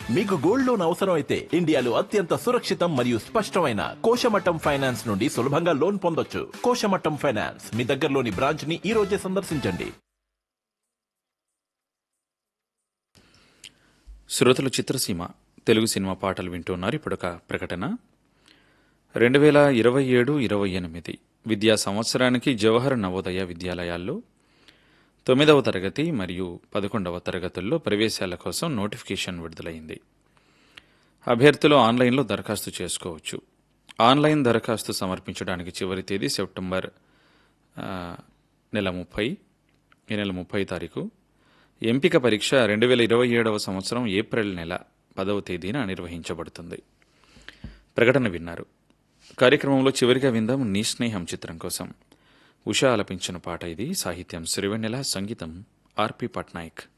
మీకు gold loan అవసరం అయితే ఇండియాలో అత్యంత సురక్షితం మరియు స్పష్టమైన కోశమట్టం ఫైనాన్స్ నుండి సులభంగా లోన్ పొందొచ్చు కోశమట్టం ఫైనాన్స్ మీ దగ్గరలోని బ్రాంచ్ ని ఈ రోజే సందర్శించండి శ్రోతలు చిత్రసీమ తెలుగు సినిమా పాటలు వింటున్నారు ఇప్పుడు ఒక ప్రకటన రెండు వేల ఇరవై ఏడు ఇరవై ఎనిమిది విద్యా సంవత్సరానికి జవహర్ నవోదయ విద్యాలయాల్లో తొమ్మిదవ తరగతి మరియు పదకొండవ తరగతుల్లో ప్రవేశాల కోసం నోటిఫికేషన్ విడుదలైంది అభ్యర్థులు ఆన్లైన్లో దరఖాస్తు చేసుకోవచ్చు ఆన్లైన్ దరఖాస్తు సమర్పించడానికి చివరి తేదీ సెప్టెంబర్ ఆ, నెల ముప్పై ఈ నెల ముప్పై తారీఖు ఎంపిక పరీక్ష రెండు వేల ఇరవై ఏడవ సంవత్సరం ఏప్రిల్ నెల పదవ తేదీన నిర్వహించబడుతుంది ప్రకటన విన్నారు కార్యక్రమంలో చివరిగా విందాం నీ స్నేహం చిత్రం కోసం ఉషా ఆలపించిన పాట ఇది సాహిత్యం సిరివెన్నెల సంగీతం ఆర్పి పట్నాయక్